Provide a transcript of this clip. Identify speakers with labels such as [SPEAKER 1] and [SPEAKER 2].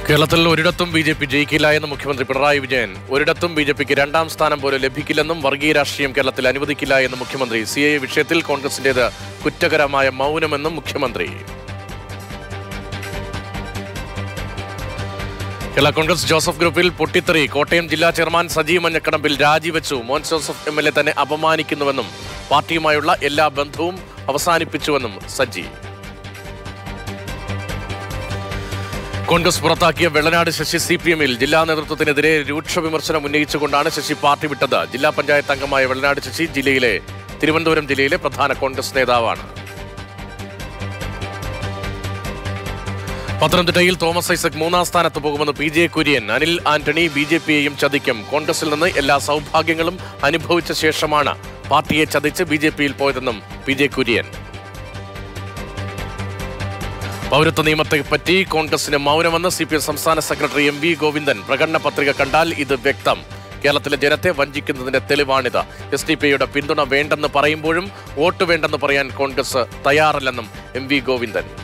[SPEAKER 1] കേരളത്തിൽ ഒരിടത്തും B J P ജയിക്കില്ല എന്ന് മുഖ്യമന്ത്രി പിണറായി വിജയൻ ഒരിടത്തും ബി ജെ പിക്ക് രണ്ടാം സ്ഥാനം പോലും ലഭിക്കില്ലെന്നും വർഗീയ രാഷ്ട്രീയം കേരളത്തിൽ അനുവദിക്കില്ല എന്ന് മുഖ്യമന്ത്രി സി എ വിഷയത്തിൽ കോൺഗ്രസിന്റേത് കുറ്റകരമായ മൗനമെന്നും മുഖ്യമന്ത്രി കേരള കോൺഗ്രസ് ജോസഫ് ഗ്രൂപ്പിൽ പൊട്ടിത്തെറി കോട്ടയം ജില്ലാ ചെയർമാൻ സജീവ് മഞ്ഞക്കടമ്പിൽ രാജിവെച്ചു മോൻ ജോസഫ് എം എൽ എ തന്നെ അപമാനിക്കുന്നുവെന്നും പാർട്ടിയുമായുള്ള എല്ലാ ബന്ധവും അവസാനിപ്പിച്ചുവെന്നും സജി കോൺഗ്രസ് പുറത്താക്കിയ വെള്ളനാട് ശശി സി പി എമ്മിൽ ജില്ലാ നേതൃത്വത്തിനെതിരെ രൂക്ഷ വിമർശനം ഉന്നയിച്ചുകൊണ്ടാണ് ശശി പാർട്ടി വിട്ടത് ജില്ലാ പഞ്ചായത്ത് അംഗമായ വെള്ളനാട് ശശി ജില്ലയിലെ തിരുവനന്തപുരം ജില്ലയിലെ പ്രധാന കോൺഗ്രസ് നേതാവാണ് പത്തനംതിട്ടയിൽ തോമസ് ഐസക് മൂന്നാം സ്ഥാനത്ത് പോകുമെന്ന് P J Kurian Anil Antony B J പിയെയും ചതിക്കും കോൺഗ്രസിൽ നിന്ന് എല്ലാ സൗഭാഗ്യങ്ങളും അനുഭവിച്ച ശേഷമാണ് പാർട്ടിയെ ചതിച്ച് ബി ജെ പിയിൽ പോയതെന്നും പി ജെ കുര്യൻ പൗരത്വ നിയമത്തെപ്പറ്റി കോൺഗ്രസിന് മൗനമെന്ന് സി പി എം സംസ്ഥാന സെക്രട്ടറി എം വി ഗോവിന്ദൻ പ്രകടന പത്രിക കണ്ടാൽ ഇത് വ്യക്തം കേരളത്തിലെ ജനത്തെ വഞ്ചിക്കുന്നതിന്റെ തെളിവാണിത് എസ് ഡി പി യുടെ പിന്തുണ വേണ്ടെന്ന് പറയുമ്പോഴും വോട്ട് വേണ്ടെന്ന് പറയാൻ കോൺഗ്രസ് തയ്യാറല്ലെന്നും എം വി ഗോവിന്ദൻ